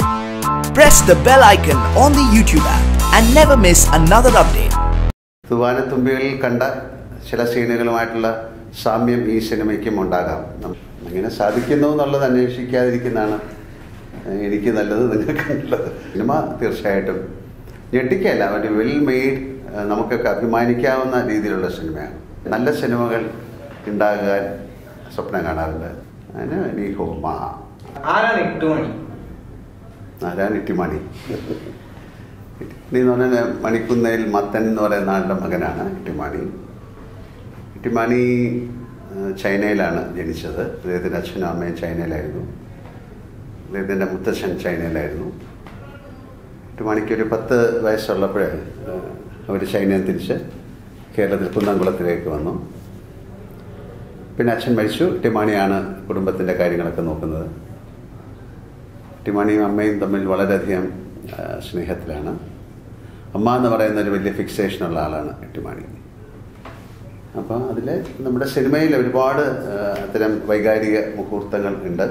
Press the bell icon on the YouTube app and never miss another update. തൂവാനത്തുമ്പികളിൽ കണ്ട ചില സീനുകളുമായിട്ടുള്ള സാമ്യം ഈ സിനിമയ്ക്കും ഉണ്ടാകാം നം- അങ്ങനെ സാധിക്കുന്നു എന്നുള്ളത് അന്വേഷിക്കാതിരിക്കുന്നതാണ് ഏഹ്, എനിക്ക് നല്ലത് നിങ്ങൾക്ക് നല്ലത് സിനിമ തീർച്ചയായിട്ടും ഞെട്ടിക്കല്ല ഒരു വെൽ മെയ്ഡ് നമുക്കൊക്കെ അഭിമാനിക്കാവുന്ന രീതിയിലുള്ള സിനിമയാണ് നല്ല സിനിമകൾ ഉണ്ടാകാൻ സ്വപ്നം കാണാറുണ്ട് അതിന് നീ ഹോമ ആരാണ് ഇട്ടുമണി ആരാണ് ഇട്ടിമണി ഇട്ടിമണി എന്ന് പറഞ്ഞാൽ മണിക്കുന്നേൽ മത്തൻ എന്ന് പറയുന്ന ആളുടെ മകനാണ് ഇട്ടിമാണി ഇട്ടിമാണി ആ, ചൈനയിലാണ് ജനിച്ചത് അദ്ദേഹത്തിൻ്റെ അച്ഛനും അമ്മയും ചൈനയിലായിരുന്നു അദ്ദേഹത്തിൻ്റെ മുത്തച്ഛൻ ചൈനയിലായിരുന്നു ഇട്ടിമാണിക്ക് ഒരു പത്ത് വയസ്സുള്ളപ്പോഴേ അവർ ചൈനയിൽ തിരിച്ച് കേരളത്തിൽ കുന്നംകുളത്തിലേക്ക് വന്നു പിന്നെ അച്ഛൻ മരിച്ചു ഇട്ടിമാണിയാണ് കുടുംബത്തിൻ്റെ കാര്യങ്ങളൊക്കെ നോക്കുന്നത് ഇട്ടിമാണിയും അമ്മയും തമ്മിൽ വളരെയധികം ആ, സ്നേഹത്തിലാണ് അമ്മ എന്ന് പറയുന്ന ഒരു വലിയ ഫിക്സേഷനുള്ള ആളാണ് ഇട്ടിമാണി അപ്പോൾ അതിൽ നമ്മുടെ സിനിമയിൽ ഒരുപാട് ആ, അത്തരം വൈകാരിക മുഹൂർത്തങ്ങൾ ഉണ്ട്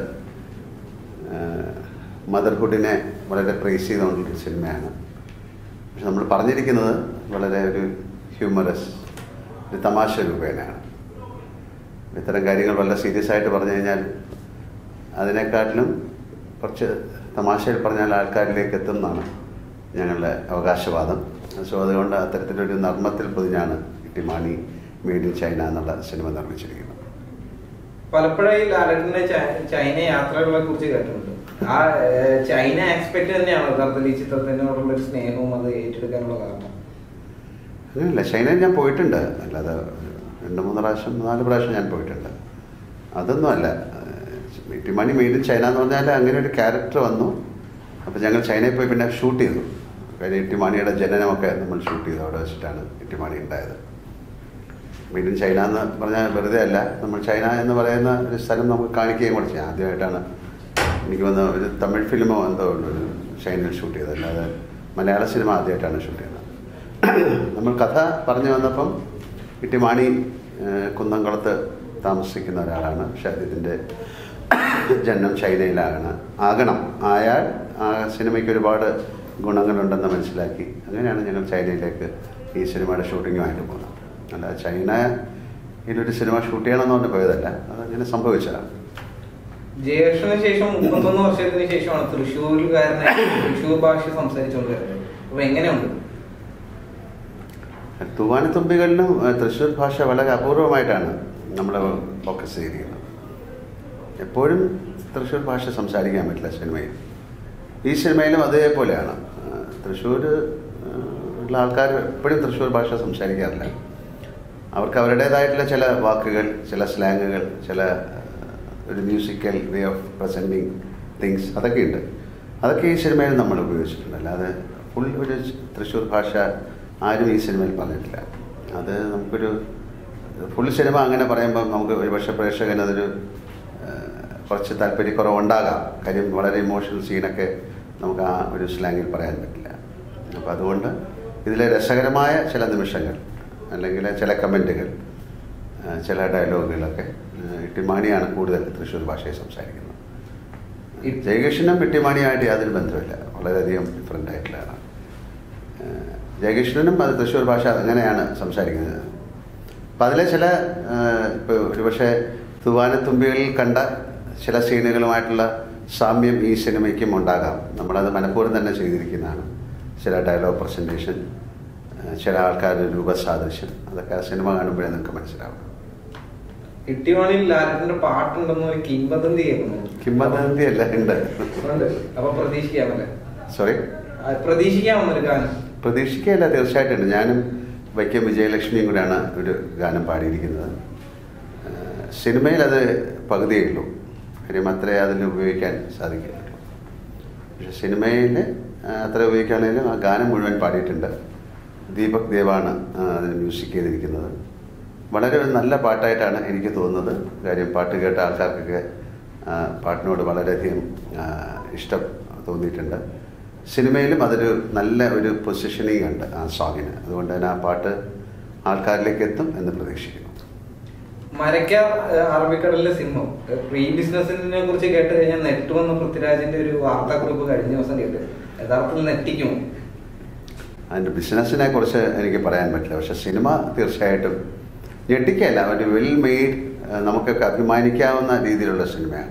മദർഹുഡിനെ വളരെ പ്രേസ് ചെയ്തുകൊണ്ടൊരു സിനിമയാണ് പക്ഷെ നമ്മൾ പറഞ്ഞിരിക്കുന്നത് വളരെ ഒരു ഹ്യൂമറസ് ഒരു തമാശ രൂപേണയാണ് ഇത്തരം കാര്യങ്ങൾ വളരെ സീരിയസ് ആയിട്ട് പറഞ്ഞു കഴിഞ്ഞാൽ അതിനെക്കാട്ടിലും കുറച്ച് തമാശയിൽ പറഞ്ഞാൽ ആൾക്കാരിലേക്ക് എത്തും എന്നാണ് ഞങ്ങളുടെ അവകാശവാദം സോ അതുകൊണ്ട് അത്തരത്തിലൊരു നർമ്മത്തിൽ പൊതിഞ്ഞാണ് ടിമാണി മെയ്ഡ് ഇൻ ചൈന എന്നുള്ള സിനിമ നിർമ്മിച്ചിരിക്കുന്നത് പലപ്പോഴായി ലാലറ്റിന്റെ ചൈ- ചൈന യാത്രകളെ കുറിച്ച് കേട്ടിട്ടുണ്ട് ആ ഏഹ്, ചൈന എക്സ്പെക്ട് തന്നെയാണോ യഥാർത്ഥത്തിൽ ഈ ചിത്രത്തിനോടുള്ള ഒരു സ്നേഹവും അത് ഏറ്റെടുക്കാനുള്ള കാരണം അങ്ങനെയല്ല ചൈനയിൽ ഞാൻ പോയിട്ടുണ്ട് അല്ലാതെ രണ്ട് മൂന്ന് പ്രാവശ്യം നാല് പ്രാവശ്യം ഞാൻ പോയിട്ടുണ്ട് അതൊന്നുമല്ല ഇട്ടിമണി മെയ്ഡ് ഇൻ ചൈന എന്ന് പറഞ്ഞാൽ അങ്ങനെ ഒരു ക്യാരക്ടർ വന്നു അപ്പോൾ ഞങ്ങൾ ചൈനയിൽ പോയി പിന്നെ ഷൂട്ട് ചെയ്തു കാര്യം ഇട്ടിമാണിയുടെ ജനനമൊക്കെ നമ്മൾ ഷൂട്ട് ചെയ്തു അവിടെ വെച്ചിട്ടാണ് ഇട്ടിമാണി ഉണ്ടായത് മെയ്ഡ് ഇൻ ചൈന എന്ന് പറഞ്ഞാൽ വെറുതെ അല്ല നമ്മൾ ചൈന എന്ന് പറയുന്ന ഒരു സ്ഥലം നമുക്ക് കാണിക്കുകയും കൂടെ ചെയ്യാം ആദ്യമായിട്ടാണ് എനിക്ക് വന്ന ഒരു തമിഴ് ഫിലിമോ എന്തോ ഉള്ളൂ ഒരു ചൈനയിൽ ഷൂട്ട് ചെയ്തത് അല്ലാതെ മലയാള സിനിമ ആദ്യമായിട്ടാണ് ഷൂട്ട് ചെയ്യുന്നത് നമ്മൾ കഥ പറഞ്ഞു വന്നപ്പം ഇട്ടിമാണി ഏഹ്, കുന്നംകുളത്ത് താമസിക്കുന്ന ഒരാളാണ് പക്ഷെ അദ്ദേഹത്തിൻ്റെ ജന്മം ചൈനയിലാണ് ആകണം ആയാൽ ആ സിനിമയ്ക്ക് ഒരുപാട് ഗുണങ്ങളുണ്ടെന്ന് മനസ്സിലാക്കി അങ്ങനെയാണ് ഞങ്ങൾ ചൈനയിലേക്ക് ഈ സിനിമയുടെ ഷൂട്ടിങ്ങുമായിട്ട് പോകുന്നത് അല്ല ചൈനയിലൊരു സിനിമ ഷൂട്ട് ചെയ്യണമെന്ന് പറഞ്ഞ് പോയതല്ല അതങ്ങനെ സംഭവിച്ചതാണ് ജയേഷന് ശേഷം മുപ്പത്തൊന്ന് വർഷത്തിന് ശേഷമാണ് തൃശ്ശൂരുകാരനെ തൃശ്ശൂർ ഭാഷ സംസാരിച്ചുകൊണ്ട് വരുന്നത് അപ്പൊ എങ്ങനെയുണ്ട് തൂവാനത്തുമ്പികളിലും ഏഹ്, തൃശ്ശൂർ ഭാഷ വളരെ അപൂർവമായിട്ടാണ് നമ്മൾ ഫോക്കസ് ചെയ്തിരിക്കുന്നത് എപ്പോഴും തൃശ്ശൂർ ഭാഷ സംസാരിക്കാൻ പറ്റില്ല സിനിമയിൽ ഈ സിനിമയിലും അതേപോലെയാണ് ഏഹ്, തൃശ്ശൂർ ഏഹ്, ഉള്ള ആൾക്കാർ എപ്പോഴും തൃശ്ശൂർ ഭാഷ സംസാരിക്കാറില്ല അവർക്ക് അവരുടേതായിട്ടുള്ള ചില വാക്കുകൾ ചില സ്ലാങ്ങുകൾ ചില ഏഹ്, ഒരു musical way of presenting things അതൊക്കെയുണ്ട് അതൊക്കെ ഈ സിനിമയിൽ നമ്മൾ ഉപയോഗിച്ചിട്ടുണ്ട് അല്ലാതെ ഫുൾ ഒരു തൃശ്ശൂർ ഭാഷ ആരും ഈ സിനിമയിൽ പറഞ്ഞിട്ടില്ല അത് നമുക്കൊരു ഫുൾ സിനിമ അങ്ങനെ പറയുമ്പോൾ നമുക്ക് ഒരുപക്ഷെ പ്രേക്ഷകന് അതൊരു ഏഹ്, കുറച്ച് താല്പര്യക്കുറവുണ്ടാകാം കാര്യം വളരെ ഇമോഷണൽ സീനൊക്കെ നമുക്ക് ആ ഒരു സ്ലാങ്ങിൽ പറയാൻ പറ്റില്ല അപ്പോൾ അതുകൊണ്ട് ഇതിലെ രസകരമായ ചില നിമിഷങ്ങൾ അല്ലെങ്കിൽ ചില കമൻറ്റുകൾ ചില ഡയലോഗുകളൊക്കെ ഏഹ്, ഇട്ടിമാണിയാണ് കൂടുതൽ തൃശ്ശൂർ ഭാഷയെ സംസാരിക്കുന്നത് ഈ- ജയകൃഷ്ണനും ഇട്ടിമാണിയുമായിട്ട് യാതൊരു ബന്ധമില്ല വളരെയധികം ഡിഫറെൻ്റ് ആയിട്ടുള്ളതാണ് ഏഹ്, ജയകൃഷ്ണനും അത് തൃശ്ശൂർ ഭാഷ അങ്ങനെയാണ് സംസാരിക്കുന്നത് അപ്പം അതിലെ ചില ഇപ്പോൾ ഒരുപക്ഷെ തൂവാനത്തുമ്പികളിൽ കണ്ട ചില സീനുകളുമായിട്ടുള്ള സാമ്യം ഈ സിനിമയ്ക്കും ഉണ്ടാകാം നമ്മളത് മനഃപൂർവ്വം തന്നെ ചെയ്തിരിക്കുന്നതാണ് ചില ഡയലോഗ് പ്രസൻറ്റേഷൻ ചില ആൾക്കാരുടെ രൂപസാദൃശ്യം അതൊക്കെ ആ സിനിമ കാണുമ്പോഴേ നിങ്ങൾക്ക് മനസ്സിലാവും ഇട്ടിമണിയിൽ ലാലറ്റിന്റെ പാട്ടുണ്ടെന്ന് ഒരു കിംബദന്തി കേൾക്കുന്നു കിംബദന്തി അല്ല ഉണ്ട് ഉണ്ട്. അപ്പൊ പ്രതീക്ഷിക്കാമല്ലേ സോറി ആ, പ്രതീക്ഷിക്കാമെന്നൊരു ഗാനം പ്രതീക്ഷിക്കുകയല്ല തീർച്ചയായിട്ടും ഉണ്ട്. ഞാനും വൈക്കം വിജയലക്ഷ്മിയും കൂടെയാണ് ഒരു ഗാനം പാടിയിരിക്കുന്നത് ഏഹ് സിനിമയിൽ അത് പകുതിയേ ഉള്ളൂ കാര്യം അത്രേ അതിൽ ഉപയോഗിക്കാൻ സാധിക്കുള്ളൂ പക്ഷെ സിനിമയിൽ അത്ര ഉപയോഗിക്കുകയാണെങ്കിലും ആ ഗാനം മുഴുവൻ പാടിയിട്ടുണ്ട് ദീപക് ദേവാണ് ആ, അതിന് മ്യൂസിക് ചെയ്തിരിക്കുന്നത് വളരെ ഒരു നല്ല പാട്ടായിട്ടാണ് എനിക്ക് തോന്നുന്നത് കാര്യം പാട്ട് കേട്ട ആൾക്കാർക്കൊക്കെ ആ, പാട്ടിനോട് വളരെയധികം ആ, ഇഷ്ടം തോന്നിയിട്ടുണ്ട് സിനിമയിലും അതൊരു നല്ല ഒരു പൊസിഷനിങ് ഉണ്ട് ആ സോങ്ങിന് അതുകൊണ്ട് തന്നെ ആ പാട്ട് ആൾക്കാരിലേക്ക് എത്തും എന്ന് പ്രതീക്ഷിക്കുന്നു മരക്കാർ ഏഹ്, അറബിക്കടലിലെ സിംഹം പ്രീ ബിസിനസിനെ കുറിച്ച് കേട്ട് കഴിഞ്ഞാൽ നെട്ടുമെന്ന് പൃഥ്വിരാജിന്റെ ഒരു വാർത്താക്കുറിപ്പ് കഴിഞ്ഞ ദിവസം കേട്ട് യഥാർത്ഥത്തിൽ നെറ്റിക്കുമോ അതിൻ്റെ ബിസിനസ്സിനെ കുറിച്ച് എനിക്ക് പറയാൻ പറ്റില്ല പക്ഷെ സിനിമ തീർച്ചയായിട്ടും ഞെട്ടിക്കല്ല ഒരു വെൽ മെയ്ഡ് നമുക്കൊക്കെ അഭിമാനിക്കാവുന്ന രീതിയിലുള്ള സിനിമയാണ്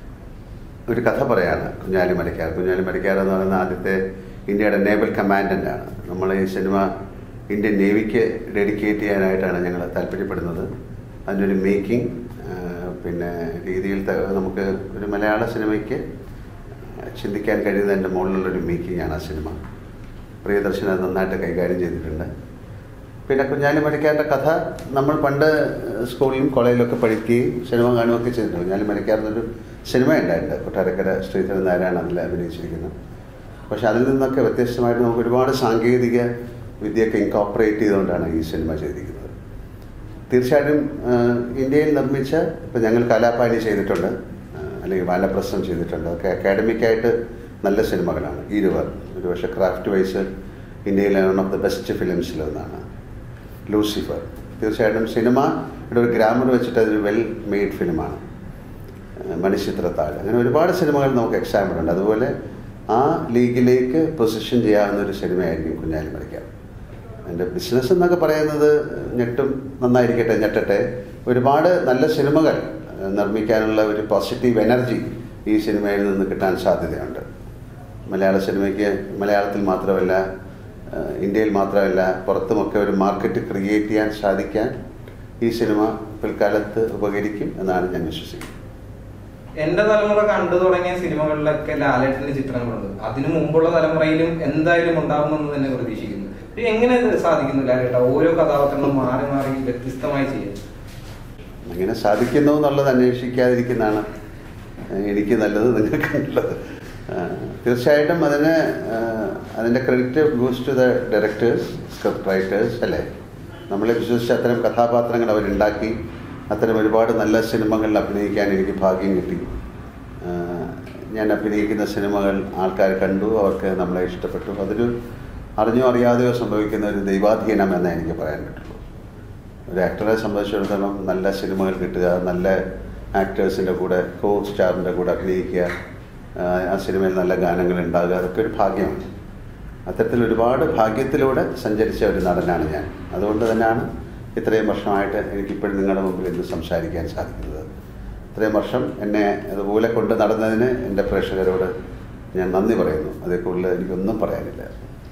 ഒരു കഥ പറയാണ് കുഞ്ഞാലി മരക്കാർ കുഞ്ഞാലി മരക്കാർ എന്ന് പറയുന്ന ആദ്യത്തെ ഇന്ത്യയുടെ നേവൽ കമാൻഡൻ്റ് ആണ് നമ്മൾ ഈ സിനിമ ഇന്ത്യൻ നേവിക്ക് ഡെഡിക്കേറ്റ് ചെയ്യാനായിട്ടാണ് ഞങ്ങൾ താല്പര്യപ്പെടുന്നത് അതിൻ്റെ ഒരു മേക്കിംഗ് പിന്നെ രീതിയിൽ ത- നമുക്ക് ഒരു മലയാള സിനിമയ്ക്ക് ചിന്തിക്കാൻ കഴിയുന്നതിൻ്റെ മുകളിലുള്ളൊരു മേക്കിംഗ് ആണ് ആ സിനിമ പ്രിയദർശൻ അത് നന്നായിട്ട് കൈകാര്യം ചെയ്തിട്ടുണ്ട് പിന്നെ കുഞ്ഞാലി മരക്കാരുടെ കഥ നമ്മൾ പണ്ട് സ്കൂളിലും കോളേജിലൊക്കെ പഠിക്കുകയും സിനിമ കാണുകയൊക്കെ ചെയ്തിട്ടുണ്ട് കുഞ്ഞാലി മരക്കാരനൊരു സിനിമ ഉണ്ടായിട്ടുണ്ട് കൊട്ടാരക്കര ശ്രീധരൻ നായരാണ് അതിൽ അഭിനയിച്ചിരിക്കുന്നത് പക്ഷെ അതിൽ നിന്നൊക്കെ വ്യത്യസ്തമായിട്ട് നമുക്ക് ഒരുപാട് സാങ്കേതിക വിദ്യയൊക്കെ ഇൻകോപ്പറേറ്റ് ചെയ്തുകൊണ്ടാണ് ഈ സിനിമ ചെയ്തിരിക്കുന്നത് തീർച്ചയായിട്ടും ആ, ഇന്ത്യയിൽ നിർമ്മിച്ച ഇപ്പം ഞങ്ങൾ കലാപാനി ചെയ്തിട്ടുണ്ട് ആ, അല്ലെങ്കിൽ വാനപ്രസ്ഥം ചെയ്തിട്ടുണ്ട് അതൊക്കെ അക്കാഡമിക്കായിട്ട് നല്ല സിനിമകളാണ് ഇരുവർ ഒരു പക്ഷേ ക്രാഫ്റ്റ് വൈസ് ഇന്ത്യയിലെ വൺ ഓഫ് ദ ബെസ്റ്റ് ഫിലിംസിലൊന്നാണ് ലൂസിഫർ തീർച്ചയായിട്ടും സിനിമയുടെ ഒരു ഗ്രാമർ വെച്ചിട്ട് അതൊരു വെൽ മെയ്ഡ് ഫിലിമാണ് മണിച്ചിത്രത്താഴ് അങ്ങനെ ഒരുപാട് സിനിമകൾ നമുക്ക് എക്സാമ്പിൾ ഉണ്ട് അതുപോലെ ആ ലീഗിലേക്ക് പൊസിഷൻ ചെയ്യാവുന്ന ഒരു സിനിമയായിരിക്കും കുഞ്ഞാലി മരയ്ക്കാം എൻ്റെ ബിസിനസ് എന്നൊക്കെ പറയുന്നത് ഞെട്ടും നന്നായിരിക്കട്ടെ ഞെട്ടട്ടെ ഒരുപാട് നല്ല സിനിമകൾ ഏഹ്, നിർമ്മിക്കാനുള്ള ഒരു പോസിറ്റീവ് എനർജി ഈ സിനിമയിൽ നിന്ന് കിട്ടാൻ സാധ്യതയുണ്ട് മലയാള സിനിമയ്ക്ക് മലയാളത്തിൽ മാത്രമല്ല ഏഹ്, ഇന്ത്യയിൽ മാത്രമല്ല പുറത്തുമൊക്കെ ഒരു മാർക്കറ്റ് ക്രിയേറ്റ് ചെയ്യാൻ സാധിക്കാൻ ഈ സിനിമ പിൽക്കാലത്ത് ഉപകരിക്കും എന്നാണ് ഞാൻ വിശ്വസിക്കുന്നത് എന്റെ തലമുറ കണ്ടു തുടങ്ങിയ സിനിമകളിലൊക്കെ ലാലേട്ടന്റെ ചിത്രങ്ങളുണ്ട് അതിനു മുമ്പുള്ള തലമുറയിലും എന്തായാലും ഉണ്ടാകുമെന്ന് തന്നെ പ്രതീക്ഷിക്കുന്നു ഇത് എങ്ങനെ ഇത് സാധിക്കുന്നു ലാലേട്ട ഓരോ കഥാപാത്രങ്ങളും മാറി മാറി വ്യത്യസ്തമായി ചെയ്യാൻ അങ്ങനെ സാധിക്കുന്നു എന്നുള്ളത് അന്വേഷിക്കാതിരിക്കുന്നതാണ് ഏഹ്, എനിക്ക് നല്ലത് നിങ്ങൾക്ക് നല്ലത് ആഹ്, തീർച്ചയായിട്ടും അതിന് ആഹ്, അതിൻ്റെ credit goes to the directors script writers അല്ലേ നമ്മളെ വിശ്വസിച്ച് അത്തരം കഥാപാത്രങ്ങൾ അവരുണ്ടാക്കി അത്തരം ഒരുപാട് നല്ല സിനിമകളിൽ അഭിനയിക്കാൻ എനിക്ക് ഭാഗ്യം കിട്ടി ആഹ്, ഞാൻ അഭിനയിക്കുന്ന സിനിമകൾ ആൾക്കാർ കണ്ടു അവർക്ക് നമ്മളെ ഇഷ്ടപ്പെട്ടു അതൊരു അറിഞ്ഞോ അറിയാതെയോ സംഭവിക്കുന്ന ഒരു ദൈവാധീനം എന്നേ എനിക്ക് പറയാൻ പറ്റുള്ളൂ ഒരു ആക്ടറെ സംബന്ധിച്ചിടത്തോളം നല്ല സിനിമകൾ കിട്ടുക നല്ല ആക്ടേഴ്സിൻ്റെ കൂടെ കോ സ്റ്റാറിൻ്റെ കൂടെ അഭിനയിക്കുക ആ, ആ സിനിമയിൽ നല്ല ഗാനങ്ങൾ ഉണ്ടാകുക അതൊക്കെ ഒരു ഭാഗ്യമാണ് അത്തരത്തിൽ ഒരുപാട് ഭാഗ്യത്തിലൂടെ സഞ്ചരിച്ച ഒരു നടനാണ് ഞാൻ അതുകൊണ്ട് തന്നെയാണ് ഇത്രയും വർഷമായിട്ട് എനിക്കിപ്പോഴും നിങ്ങളുടെ മുമ്പിൽ ഇന്ന് സംസാരിക്കാൻ സാധിക്കുന്നത് ഇത്രയും വർഷം എന്നെ അതുപോലെ കൊണ്ട് നടന്നതിന് എൻ്റെ പ്രേക്ഷകരോട് ഞാൻ നന്ദി പറയുന്നു അതേ കൂടുതൽ എനിക്കൊന്നും പറയാനില്ല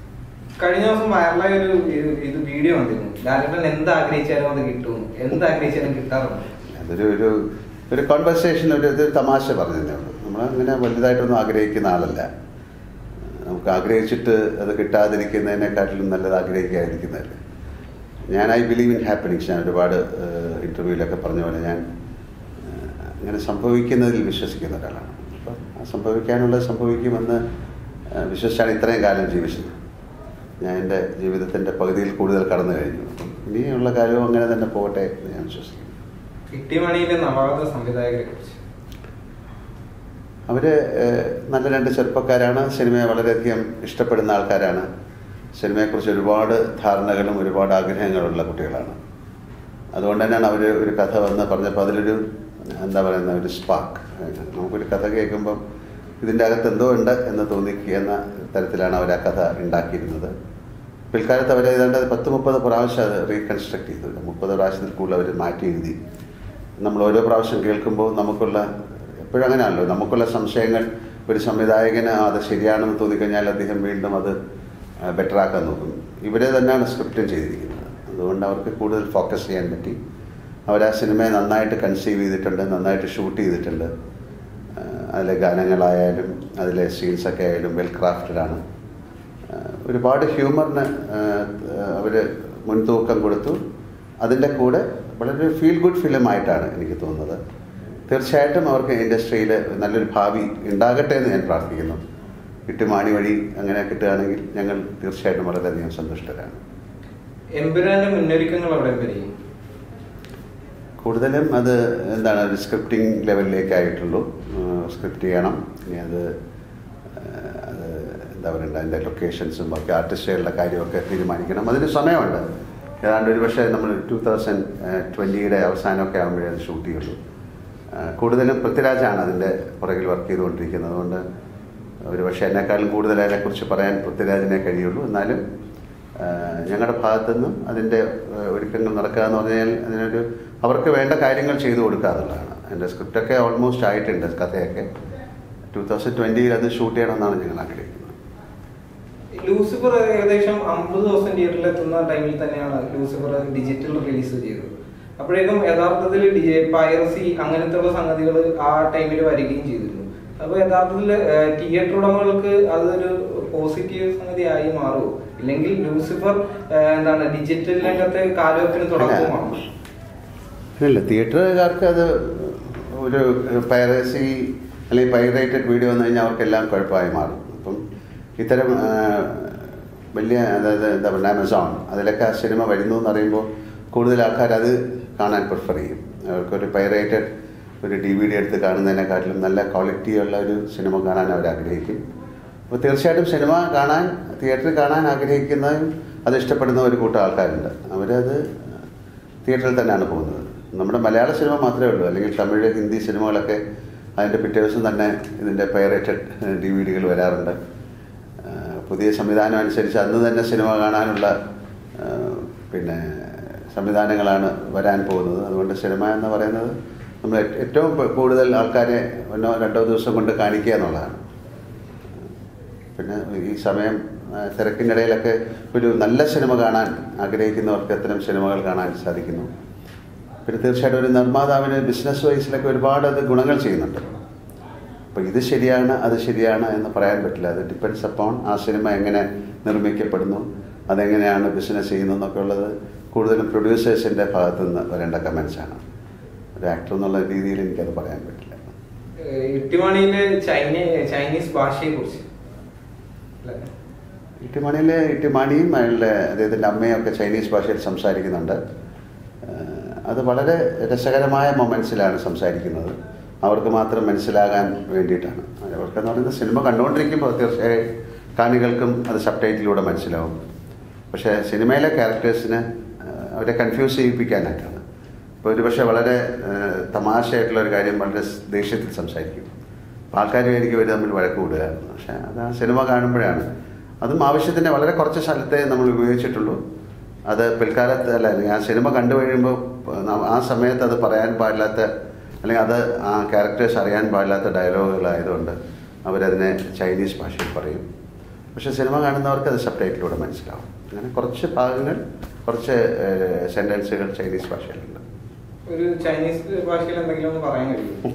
കഴിഞ്ഞ ദിവസം വൈറലായ ഒരു ഇത് ഇത് വീഡിയോ വന്നിരുന്നു ലാലേട്ടൻ എന്ത് ആഗ്രഹിച്ചാലും അത് കിട്ടും എന്ത് ആഗ്രഹിച്ചാലും കിട്ടാറുണ്ട് അതൊരു ഒരു ഒരു കോൺവെർസേഷൻ ഒരു ഇത് തമാശ പറഞ്ഞതേ ഉള്ളൂ നമ്മൾ അങ്ങനെ വലുതായിട്ടൊന്നും ആഗ്രഹിക്കുന്ന ആളല്ല നമുക്ക് ആഗ്രഹിച്ചിട്ട് അത് കിട്ടാതിരിക്കുന്നതിനെക്കാട്ടിലും നല്ലത് ആഗ്രഹിക്കാതിരിക്കുന്നതല്ലേ ഞാൻ ഐ ബിലീവ് ഇൻ ഹാപ്പനിങ്സ് ഞാൻ ഒരുപാട് ഇൻ്റർവ്യൂവിലൊക്കെ പറഞ്ഞ പോലെ ഞാൻ ഏഹ്, അങ്ങനെ സംഭവിക്കുന്നതിൽ വിശ്വസിക്കുന്ന ഒരാളാണ് അപ്പം ആ സംഭവിക്കാനുള്ളത് സംഭവിക്കുമെന്ന് ഏഹ്, വിശ്വസിച്ചാണ് ഇത്രയും കാലം ജീവിച്ചത് ഞാൻ എൻ്റെ ജീവിതത്തിൻ്റെ പകുതിയിൽ കൂടുതൽ കടന്നു കഴിഞ്ഞു അപ്പം ഇനിയുള്ള കാര്യവും അങ്ങനെ തന്നെ പോകട്ടെ എന്ന് ഞാൻ വിശ്വസിക്കുന്നു കിട്ടിമണിയിലെ നവാഗത സംവിധായകരെ കുറിച്ച് അവർ നല്ല രണ്ട് ചെറുപ്പക്കാരാണ് സിനിമയെ വളരെയധികം ഇഷ്ടപ്പെടുന്ന ആൾക്കാരാണ് സിനിമയെക്കുറിച്ച് ഒരുപാട് ധാരണകളും ഒരുപാട് ആഗ്രഹങ്ങളുള്ള കുട്ടികളാണ് അതുകൊണ്ട് തന്നെയാണ് അവർ ഒരു കഥ വന്ന് പറഞ്ഞപ്പോൾ അതിലൊരു എന്താ പറയുന്ന ഒരു സ്പാർക്ക് നമുക്കൊരു കഥ കേൾക്കുമ്പം ഇതിൻ്റെ അകത്ത് എന്തോ ഉണ്ട് എന്ന് തോന്നിക്കുന്ന തരത്തിലാണ് അവർ ആ കഥ ഉണ്ടാക്കിയിരുന്നത് പിൽക്കാലത്ത് അവർ ഏതാണ്ട് പത്ത് മുപ്പത് പ്രാവശ്യം അത് റീകൺസ്ട്രക്ട് ചെയ്തു മുപ്പത് പ്രാവശ്യത്തിൽ കൂടുതൽ അവർ മാറ്റി എഴുതി നമ്മൾ ഓരോ പ്രാവശ്യം കേൾക്കുമ്പോൾ നമുക്കുള്ള എപ്പോഴും അങ്ങനെയാണല്ലോ നമുക്കുള്ള സംശയങ്ങൾ ഒരു സംവിധായകന് ആ, അത് ശരിയാണെന്ന് തോന്നിക്കഴിഞ്ഞാൽ അദ്ദേഹം വീണ്ടും അത് ബെറ്റർ ആക്കാൻ നോക്കും ഇവരെ തന്നെയാണ് സ്ക്രിപ്റ്റും ചെയ്തിരിക്കുന്നത് അതുകൊണ്ട് അവർക്ക് കൂടുതൽ ഫോക്കസ് ചെയ്യാൻ പറ്റി അവർ ആ സിനിമയെ നന്നായിട്ട് കൺസീവ് ചെയ്തിട്ടുണ്ട് നന്നായിട്ട് ഷൂട്ട് ചെയ്തിട്ടുണ്ട് ആ, അതിലെ ഗാനങ്ങളായാലും അതിലെ സീൻസൊക്കെ ആയാലും വെൽ ക്രാഫ്റ്റഡ് ആണ് ആ, ഒരുപാട് ഹ്യൂമറിന് അവർ മുൻതൂക്കം കൊടുത്തു അതിൻ്റെ കൂടെ വളരെ ഫീൽ ഗുഡ് ഫിലിമായിട്ടാണ് എനിക്ക് തോന്നുന്നത് തീർച്ചയായിട്ടും അവർക്ക് ഇൻഡസ്ട്രിയിൽ നല്ലൊരു ഭാവി ഉണ്ടാകട്ടെ എന്ന് ഞാൻ പ്രാർത്ഥിക്കുന്നു കിട്ടുമാണി വഴി അങ്ങനെ കിട്ടുകയാണെങ്കിൽ ഞങ്ങൾ തീർച്ചയായിട്ടും വളരെയധികം സന്തുഷ്ടരാണ് എമ്പുരാന്റെ മുന്നൊരുക്കങ്ങൾ അവിടെ വരെ കൂടുതലും അത് എന്താണ് ഒരു സ്ക്രിപ്റ്റിംഗ് ലെവലിലേക്കായിട്ടുള്ളൂ സ്ക്രിപ്റ്റ് ചെയ്യണം ഇനി അത് ആ, അത് എന്താ പറയണ്ട അതിൻ്റെ ലൊക്കേഷൻസും ഒക്കെ ആർട്ടിസ്റ്റുകളുടെ കാര്യമൊക്കെ തീരുമാനിക്കണം അതിന് സമയമുണ്ട് ഏതാണ്ട് ഒരു പക്ഷേ നമ്മൾ ടൂ തൗസൻഡ് ട്വൻറ്റിയുടെ അവസാനമൊക്കെ ആകുമ്പോഴേ അത് ഷൂട്ട് ചെയ്യുള്ളൂ ആ, കൂടുതലും പൃഥ്വിരാജാണ് അതിൻ്റെ പുറകിൽ വർക്ക് ചെയ്തുകൊണ്ടിരിക്കുന്നത് അതുകൊണ്ട് ഒരു പക്ഷേ എന്നെക്കാളും കൂടുതൽ അതിനെക്കുറിച്ച് പറയാൻ പൃഥ്വിരാജിനെ കഴിയുള്ളൂ എന്നാലും ആ, ഞങ്ങളുടെ ഭാഗത്തുനിന്നും അതിൻ്റെ ആ, ഒരുക്കങ്ങൾ നടക്കുക എന്ന് പറഞ്ഞാൽ അതിനൊരു അവർക്ക് വേണ്ട കാര്യങ്ങൾ ചെയ്തു കൊടുക്കുക എന്നുള്ളതാണ് എൻ്റെ സ്ക്രിപ്റ്റൊക്കെ ഓൾമോസ്റ്റ് ആയിട്ടുണ്ട് കഥയൊക്കെ ടൂ തൗസൻഡ് ട്വൻറ്റിയിൽ അത് ഷൂട്ട് ചെയ്യണമെന്നാണ് ഞങ്ങൾ ആഗ്രഹിക്കുന്നത് ലൂസിഫർ ഏകദേശം അമ്പത് ദിവസം തിയേറ്ററിൽ എത്തുന്ന ടൈമിൽ തന്നെയാണ് ലൂസിഫർ ഡിജിറ്റൽ റിലീസ് ചെയ്തത് അപ്പോഴേക്കും യഥാർത്ഥത്തിൽ പൈറസി അങ്ങനത്തെ ഉള്ള സംഗതികൾ ആ ടൈമിൽ വരികയും ചെയ്തിരുന്നു അപ്പൊ യഥാർത്ഥത്തിൽ തിയേറ്റർ ഉടമകൾക്ക് അതൊരു പോസിറ്റീവ് സംഗതിയായി മാറുമോ ഇല്ലെങ്കിൽ ലൂസിഫർ ഏഹ്, എന്താണ് ഡിജിറ്റൽ രംഗത്തെ കാലുവെപ്പിന് തുടക്കമാണ് ഇല്ല തിയേറ്ററുകാർക്ക് അത് ഒരു പൈറസി അല്ലെങ്കിൽ പൈറേറ്റഡ് വീഡിയോ വന്നു കഴിഞ്ഞാൽ അവർക്കെല്ലാം കുഴപ്പമായി മാറും അപ്പം ഇത്തരം ആ, വലിയ അതായത് എന്താ പറയുക ആമസോൺ അതിലൊക്കെ ആ സിനിമ വരുന്നു എന്ന് അറിയുമ്പോൾ കൂടുതൽ ആൾക്കാർ അത് കാണാൻ പ്രിഫർ ചെയ്യും അവർക്കൊരു പൈറേറ്റഡ് ഒരു ഡി വി ഡി എടുത്ത് കാണുന്നതിനെക്കാട്ടിലും നല്ല ക്വാളിറ്റിയുള്ള ഒരു സിനിമ കാണാൻ അവർ ആഗ്രഹിക്കും അപ്പോൾ തീർച്ചയായിട്ടും സിനിമ കാണാൻ തിയേറ്ററിൽ കാണാൻ ആഗ്രഹിക്കുന്നതും അത് ഇഷ്ടപ്പെടുന്ന ഒരു കൂട്ടം ആൾക്കാരുണ്ട് അവരത് തിയേറ്ററിൽ തന്നെയാണ് പോകുന്നത് നമ്മുടെ മലയാള സിനിമ മാത്രമേ ഉള്ളൂ അല്ലെങ്കിൽ തമിഴ് ഹിന്ദി സിനിമകളൊക്കെ അതിൻ്റെ പിറ്റേ ദിവസം തന്നെ ഇതിൻ്റെ പൈറേറ്റഡ് ഡി വി ഡികൾ വരാറുണ്ട് ആ, പുതിയ സംവിധാനം അനുസരിച്ച് അന്ന് തന്നെ സിനിമ കാണാനുള്ള ആ, പിന്നെ സംവിധാനങ്ങളാണ് വരാൻ പോകുന്നത് അതുകൊണ്ട് സിനിമ എന്ന് പറയുന്നത് നമ്മൾ ഏ- ഏറ്റവും കൂടുതൽ ആൾക്കാരെ ഒന്നോ രണ്ടോ ദിവസം കൊണ്ട് കാണിക്കുക എന്നുള്ളതാണ് പിന്നെ ഈ സമയം ആ, തിരക്കിനിടയിലൊക്കെ ഒരു നല്ല സിനിമ കാണാൻ ആഗ്രഹിക്കുന്നവർക്ക് അത്തരം സിനിമകൾ കാണാൻ സാധിക്കുന്നു പിന്നെ തീർച്ചയായിട്ടും ഒരു നിർമ്മാതാവിന് ബിസിനസ് വൈസിലൊക്കെ ഒരുപാട് അത് ഗുണങ്ങൾ ചെയ്യുന്നുണ്ട് അപ്പോൾ ഇത് ശരിയാണ് അത് ശരിയാണ് എന്ന് പറയാൻ പറ്റില്ല അത് ഡിപ്പെൻഡ്സ് അപ്പോൺ ആ സിനിമ എങ്ങനെ നിർമ്മിക്കപ്പെടുന്നു അതെങ്ങനെയാണ് ബിസിനസ് ചെയ്യുന്നതെന്നൊക്കെ ഉള്ളത് കൂടുതലും പ്രൊഡ്യൂസേഴ്സിൻ്റെ ഭാഗത്തു നിന്ന് വരേണ്ട കമൻസാണ് ഒരു ആക്ടർ എന്നുള്ള രീതിയിൽ എനിക്കത് പറയാൻ പറ്റില്ല ഏഹ്, ഇട്ടിമാണിയിലെ ചൈന ചൈനീസ് ഭാഷയെ കുറിച്ച് ഇട്ടിമണിയിൽ ഇട്ടിമണിയും അയാളുടെ അദ്ദേഹത്തിൻ്റെ അമ്മയും ഒക്കെ ചൈനീസ് ഭാഷയിൽ സംസാരിക്കുന്നുണ്ട് ഏഹ് അത് വളരെ രസകരമായ മൊമെൻറ്റ്സിലാണ് സംസാരിക്കുന്നത് അവർക്ക് മാത്രം മനസ്സിലാകാൻ വേണ്ടിയിട്ടാണ് അവർക്കെന്ന് പറയുന്നത് സിനിമ കണ്ടുകൊണ്ടിരിക്കുമ്പോൾ തീർച്ചയായും കാണികൾക്കും അത് സബ് ടൈറ്റിലൂടെ മനസ്സിലാവും പക്ഷേ സിനിമയിലെ ക്യാരക്ടേഴ്സിന് അവരെ കൺഫ്യൂസ് ചെയ്യിപ്പിക്കാനായിട്ടാണ് ഇപ്പോൾ ഒരു പക്ഷേ വളരെ ഏഹ് തമാശയായിട്ടുള്ള ഒരു കാര്യം വളരെ ദേഷ്യത്തിൽ സംസാരിക്കും അപ്പോൾ ആൾക്കാർ എനിക്ക് അവർ തമ്മിൽ വഴക്ക് കൂടുകയായിരുന്നു പക്ഷേ അത് ആ സിനിമ കാണുമ്പോഴാണ് അതും ആവശ്യത്തിന് വളരെ കുറച്ച് സ്ഥലത്തെ നമ്മൾ ഉപയോഗിച്ചിട്ടുള്ളൂ അത് പിൽക്കാലത്ത് അല്ല അല്ലെങ്കിൽ ആ സിനിമ കണ്ടു കഴിയുമ്പോൾ ന- ആ സമയത്ത് അത് പറയാൻ പാടില്ലാത്ത അല്ലെങ്കിൽ അത് ആ ക്യാരക്ടേഴ്സ് അറിയാൻ പാടില്ലാത്ത ഡയലോഗുകളായതുകൊണ്ട് അവരതിനെ ചൈനീസ് ഭാഷയിൽ പറയും പക്ഷേ സിനിമ കാണുന്നവർക്ക് അത് സബ് ടൈറ്റിലൂടെ മനസ്സിലാവും അങ്ങനെ കുറച്ച് ഭാഗങ്ങൾ കുറച്ച് സെൻറ്റൻസുകൾ ചൈനീസ് ഭാഷയിലുണ്ട് ഒരു ചൈനീസ് ഭാഷയിൽ എന്തെങ്കിലും ഒന്ന് പറയാൻ കഴിയും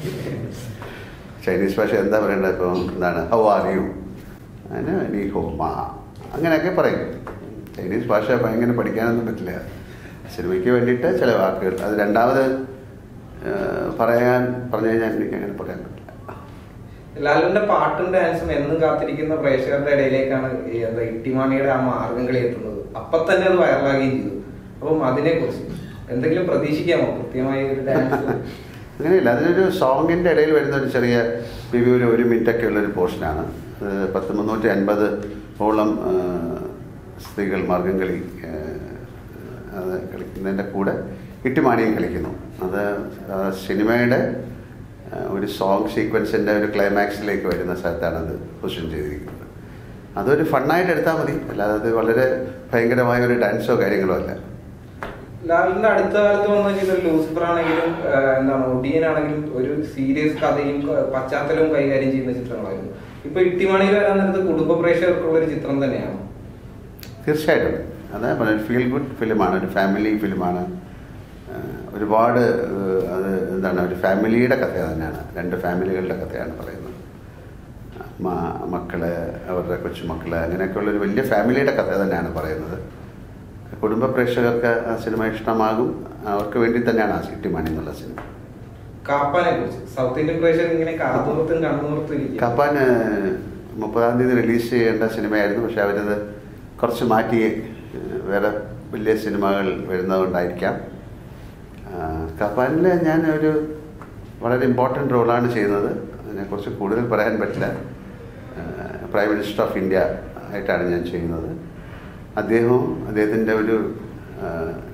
ചൈനീസ് ഭാഷ എന്താ പറയേണ്ടത് ഇപ്പം എന്താണ് ഹൗ ആർ യു അതിന് നീ ഹോ മാ അങ്ങനെയൊക്കെ പറയും ചൈനീസ് ഭാഷ ഭയങ്കര പഠിക്കാനൊന്നും പറ്റില്ല സിനിമയ്ക്ക് വേണ്ടിയിട്ട് ചില വാക്കുകൾ അത് രണ്ടാമത് ഏഹ്, പറയാൻ പറഞ്ഞു കഴിഞ്ഞാൽ എനിക്ക് അങ്ങനെ പറയാൻ പറ്റില്ല ലാലിന്റെ പാട്ടും ഡാൻസും എന്നും കാത്തിരിക്കുന്ന പ്രേക്ഷകരുടെ ഇടയിലേക്കാണ് ഈ എന്താ ഇട്ടിമാണിയുടെ ആ മാർഗം കളി എത്തുന്നത് അപ്പൊ തന്നെ അത് വൈറലാകുകയും ചെയ്തു അപ്പം അതിനെ കുറിച്ച് എന്തെങ്കിലും പ്രതീക്ഷിക്കാമോ കൃത്യമായ ഒരു ഡാൻസ് അങ്ങനെയില്ല അതിനൊരു സോങ്ങിൻ്റെ ഇടയിൽ വരുന്ന ഒരു ചെറിയ മേബി ഒരു ഒരു മിനിറ്റൊക്കെ ഉള്ളൊരു പോർഷനാണ് അത് പത്ത് മുന്നൂറ്റി അൻപത് ഓളം ആ, സ്ത്രീകൾ മാർഗം കളി ആ, അത് കളിക്കുന്നതിൻ്റെ കൂടെ ഇട്ടുമാണിയും കളിക്കുന്നു അത് ആ, സിനിമയുടെ ആ, ഒരു സോങ് സീക്വൻസിൻ്റെ ഒരു ക്ലൈമാക്സിലേക്ക് വരുന്ന സ്ഥലത്താണ് അത് പൊസിഷൻ ചെയ്തിരിക്കുന്നത് അതൊരു ഫണ്ണായിട്ട് എടുത്താൽ മതി അല്ലാതെ അത് വളരെ ഭയങ്കരമായ ഒരു ഡാൻസോ കാര്യങ്ങളോ അല്ല ലാലിന്റെ അടുത്ത കാലത്ത് വന്ന ചില ലൂസിഫർ ആണെങ്കിലും ആ, എന്താണ് ഒടിയൻ ആണെങ്കിലും ഒരു സീരിയസ് കഥയും ആ, പശ്ചാത്തലവും കൈകാര്യം ചെയ്യുന്ന ചിത്രങ്ങളായിരുന്നു ഇപ്പൊ ഇട്ടിമാണിയിൽ വരാൻ നേരത്ത് കുടുംബ പ്രേക്ഷകർക്കുള്ള ഒരു ചിത്രം തന്നെയാണ് തീർച്ചയായിട്ടും അതാ പറഞ്ഞ ഫീൽ ഗുഡ് ഫിലിമാണ് ഒരു ഫാമിലി ഫിലിമാണ് ആഹ് ഒരുപാട് ആഹ് അത് എന്താണ് ഒരു ഫാമിലിയുടെ കഥ തന്നെയാണ് രണ്ട് ഫാമിലികളുടെ കഥയാണ് പറയുന്നത് അമ്മ മക്കള് അവരുടെ കൊച്ചുമക്കള് അങ്ങനെയൊക്കെയുള്ളൊരു വലിയ ഫാമിലിയുടെ കഥ തന്നെയാണ് പറയുന്നത് കുടുംബ പ്രേക്ഷകർക്ക് ആ സിനിമ ഇഷ്ടമാകും അവർക്ക് വേണ്ടി തന്നെയാണ് ആ സിറ്റിമണി എന്നുള്ള സിനിമ കാപ്പാനെ കുറിച്ച് സൗത്ത് ഇന്ത്യൻ പ്രേക്ഷകർ ഇങ്ങനെ കാതോർത്തും കണ്ണുനോർത്തും ഇരിക്കും കപ്പാൻ മുപ്പതാം തീയതി റിലീസ് ചെയ്യേണ്ട സിനിമയായിരുന്നു പക്ഷെ അവരത് കുറച്ച് മാറ്റി ഏഹ്, വേറെ വലിയ സിനിമകൾ വരുന്നതുകൊണ്ടായിരിക്കാം കപ്പാനിൽ ഞാൻ ഒരു വളരെ ഇമ്പോർട്ടൻ്റ് റോളാണ് ചെയ്യുന്നത് അതിനെക്കുറിച്ച് കൂടുതൽ പറയാൻ പറ്റില്ല പ്രൈം മിനിസ്റ്റർ ഓഫ് ഇന്ത്യ ആയിട്ടാണ് ഞാൻ ചെയ്യുന്നത് അദ്ദേഹവും അദ്ദേഹത്തിൻ്റെ ഒരു ആ,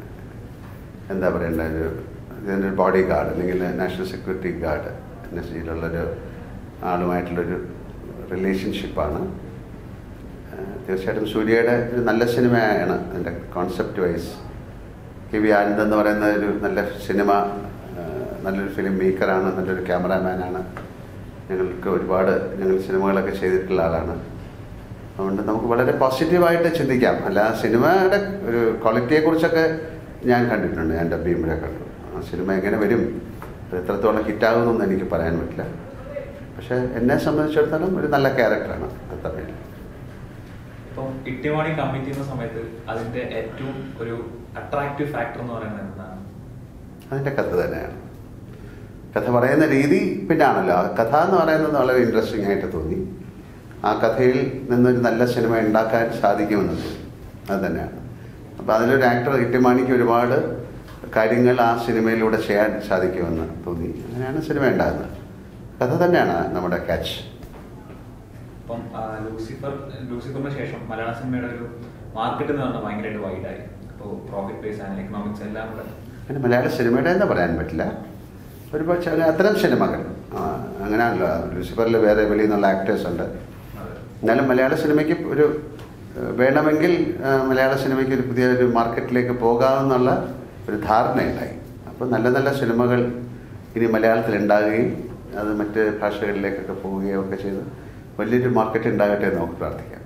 എന്താ പറയണ്ട ഒരു ഇതിൻ്റെ ഒരു ബോഡി ഗാർഡ് അല്ലെങ്കിൽ national security guard N S ജിയിലുള്ളൊരു ആളുമായിട്ടുള്ളൊരു റിലേഷൻഷിപ്പാണ് തീർച്ചയായിട്ടും സൂര്യയുടെ ഒരു നല്ല സിനിമയാണ് അതിൻ്റെ concept wise K V Anand എന്ന് പറയുന്ന ഒരു നല്ല സിനിമ ആ, നല്ലൊരു ഫിലിം മേക്കറാണ് നല്ലൊരു ക്യാമറാമാനാണ് ഞങ്ങൾക്ക് ഒരുപാട് ഞങ്ങൾ സിനിമകളൊക്കെ ചെയ്തിട്ടുള്ള ആളാണ് അതുകൊണ്ട് നമുക്ക് വളരെ പോസിറ്റീവായിട്ട് ചിന്തിക്കാം അല്ല സിനിമയുടെ ഒരു ക്വാളിറ്റിയെക്കുറിച്ചൊക്കെ ഞാൻ കണ്ടിട്ടുണ്ട് ഞാൻ ഡബ് ചെയ്യുമ്പോഴേ കണ്ടു ആ സിനിമ എങ്ങനെ വരും അത് എത്രത്തോളം ഹിറ്റാകുമെന്നൊന്നും എനിക്ക് പറയാൻ പറ്റില്ല പക്ഷേ എന്നെ സംബന്ധിച്ചിടത്തോളം ഒരു നല്ല ക്യാരക്ടറാണ് അത് തമിഴിൽ ഇപ്പം ഇട്ടിമാണി കമ്മിറ്റ് ചെയ്യുന്ന സമയത്ത് അതിന്റെ ഏറ്റവും ഒരു അട്രാക്റ്റീവ് ഫാക്ടർ എന്ന് പറയുന്നത് എന്താണ് അതിൻ്റെ കഥ തന്നെയാണ് കഥ പറയുന്ന രീതി പിന്നാണല്ലോ ആ കഥ എന്ന് പറയുന്നത് വളരെ ഇൻട്രസ്റ്റിംഗ് ആയിട്ട് തോന്നി ആ കഥയിൽ നിന്നൊരു നല്ല സിനിമ ഉണ്ടാക്കാൻ സാധിക്കുമെന്ന് തോന്നി അത് തന്നെയാണ് അപ്പോൾ അതിലൊരു ആക്ടർ ഇട്ടിമാണിക്ക് ഒരുപാട് കാര്യങ്ങൾ ആ സിനിമയിലൂടെ ചെയ്യാൻ സാധിക്കുമെന്ന് തോന്നി അങ്ങനെയാണ് സിനിമ ഉണ്ടാകുന്നത് കഥ തന്നെയാണ് നമ്മുടെ ക്യാച്ച് ഇപ്പം ആ, ലൂസിഫർ ലൂസിഫറിന് ശേഷം മലയാള സിനിമയുടെ ഒരു മാർക്കറ്റ് എന്ന് പറഞ്ഞാൽ ഭയങ്കരമായിട്ട് വൈഡായി ഇപ്പോൾ പ്രോഫിറ്റ് ബേസ് ആൻഡ് എക്കണോമിക്സ് എല്ലാം കൂടെ പിന്നെ മലയാള സിനിമയുടെ എന്ന് പറയാൻ പറ്റില്ല ഒരു പക്ഷേ അത്തരം സിനിമകൾ ആ, അങ്ങനെയാണല്ലോ ലൂസിഫറിൽ വേറെ വെളിയിൽ നിന്നുള്ള ആക്ടേഴ്സ് ഉണ്ട് എന്നാലും മലയാള സിനിമയ്ക്ക് ഒരു ഏഹ്, വേണമെങ്കിൽ ആ, മലയാള സിനിമയ്ക്ക് ഒരു പുതിയ ഒരു മാർക്കറ്റിലേക്ക് പോകാമെന്നുള്ള ഒരു ധാരണയുണ്ടായി അപ്പോൾ നല്ല നല്ല സിനിമകൾ ഇനി മലയാളത്തിൽ ഉണ്ടാകുകയും അത് മറ്റ് ഭാഷകളിലേക്കൊക്കെ പോവുകയും ഒക്കെ ചെയ്ത് വലിയൊരു മാർക്കറ്റ് ഉണ്ടാകട്ടെ എന്ന് നമുക്ക് പ്രാർത്ഥിക്കാം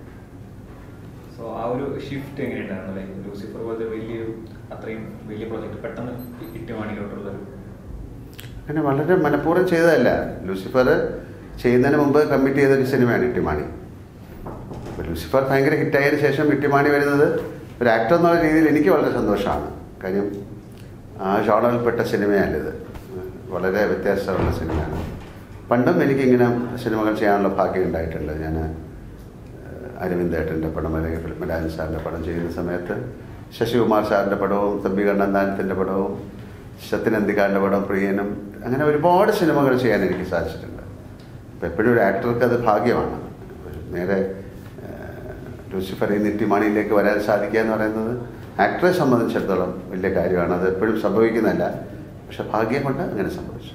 സോ ആ ഒരു ഷിഫ്റ്റ് എങ്ങനെയുണ്ടായിരുന്നു ലൈക്ക് ലൂസിഫർ പോലത്തെ വലിയൊരു അത്രയും വലിയ പ്രോജക്റ്റ് പെട്ടെന്ന് ഇട്ടിമാണിയിലോട്ടുള്ള ഒരു അങ്ങനെ വളരെ മനഃപൂർവ്വം ചെയ്തതല്ല ലൂസിഫർ ചെയ്യുന്നതിന് മുമ്പ് കമ്മിറ്റ് ചെയ്തൊരു സിനിമയാണ് ഇട്ടിമാണി അപ്പോൾ ലൂസിഫർ ഭയങ്കര ഹിറ്റായതിനു ശേഷം ഇട്ടിമാണി വരുന്നത് ഒരു ആക്ടർ എന്നുള്ള രീതിയിൽ എനിക്ക് വളരെ സന്തോഷമാണ് കാര്യം ആ ജോണറിൽപ്പെട്ട സിനിമയല്ലിത് വളരെ വ്യത്യാസമുള്ള സിനിമയാണ് പണ്ടും എനിക്കിങ്ങനെ സിനിമകൾ ചെയ്യാനുള്ള ഭാഗ്യം ഉണ്ടായിട്ടുണ്ട് ഞാൻ അരവിന്ദ് ഏട്ടൻ്റെ പടം അല്ലെങ്കിൽ പത്മരാജൻ സാറിൻ്റെ പടം ചെയ്യുന്ന സമയത്ത് ശശികുമാർ സാറിൻ്റെ പടവും തമ്പി കണ്ണന്താനത്തിൻ്റെ പടവും സത്യനന്ദിക്കാരൻ്റെ പടം പ്രിയനും അങ്ങനെ ഒരുപാട് സിനിമകൾ ചെയ്യാൻ എനിക്ക് സാധിച്ചിട്ടുണ്ട് അപ്പോൾ എപ്പോഴും ഒരു ആക്ടർക്ക് അത് ഭാഗ്യമാണ് ഒരു നേരെ ഏഹ്, ലൂസിഫറിൽ നിന്ന് ഇട്ടിമാണിയിലേക്ക് വരാൻ സാധിക്കുക എന്ന് പറയുന്നത് ആക്ടറെ സംബന്ധിച്ചിടത്തോളം വലിയ കാര്യമാണ് അത് എപ്പോഴും സംഭവിക്കുന്നതല്ല പക്ഷെ ഭാഗ്യം കൊണ്ട് അങ്ങനെ സംഭവിച്ചു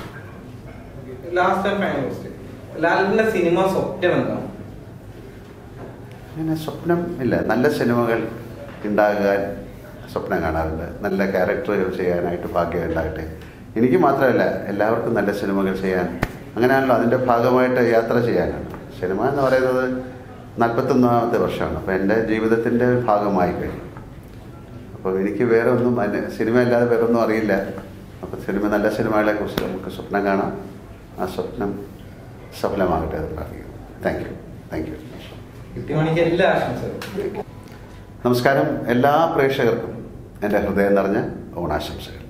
ലാസ്റ്റ് ഫൈനൽ ക്വസ്റ്റ്യൻ ലാലിന്റെ സിനിമ സ്വപ്നം എന്താണ് അങ്ങനെ സ്വപ്നം ഇല്ല നല്ല സിനിമകൾ ഉണ്ടാകാൻ സ്വപ്നം കാണാറുണ്ട് നല്ല ക്യാരക്ടറുകൾ ചെയ്യാനായിട്ട് ഭാഗ്യം ഉണ്ടാകട്ടെ എനിക്ക് മാത്രമല്ല എല്ലാവർക്കും നല്ല സിനിമകൾ ചെയ്യാൻ അങ്ങനെയാണല്ലോ അതിൻ്റെ ഭാഗമായിട്ട് യാത്ര ചെയ്യാനാണ് സിനിമ എന്ന് പറയുന്നത് നാൽപ്പത്തൊന്നാമത്തെ വർഷമാണ് അപ്പോൾ എൻ്റെ ജീവിതത്തിൻ്റെ ഭാഗമായി കഴിഞ്ഞു അപ്പോൾ എനിക്ക് വേറെ ഒന്നും അതിന് സിനിമ അല്ലാതെ വേറെ ഒന്നും അറിയില്ല അപ്പോൾ സിനിമ നല്ല സിനിമകളെ കുറിച്ച് നമുക്ക് സ്വപ്നം കാണാം ആ സ്വപ്നം സഫലമാകട്ടെ എന്ന് പ്രാർത്ഥിക്കുന്നു താങ്ക് യു താങ്ക് യു ഇട്ടിമണിക്ക് എല്ലാ ആശംസകളും നമസ്കാരം എല്ലാ പ്രേക്ഷകർക്കും എൻ്റെ ഹൃദയം നിറഞ്ഞ ഓണാശംസകൾ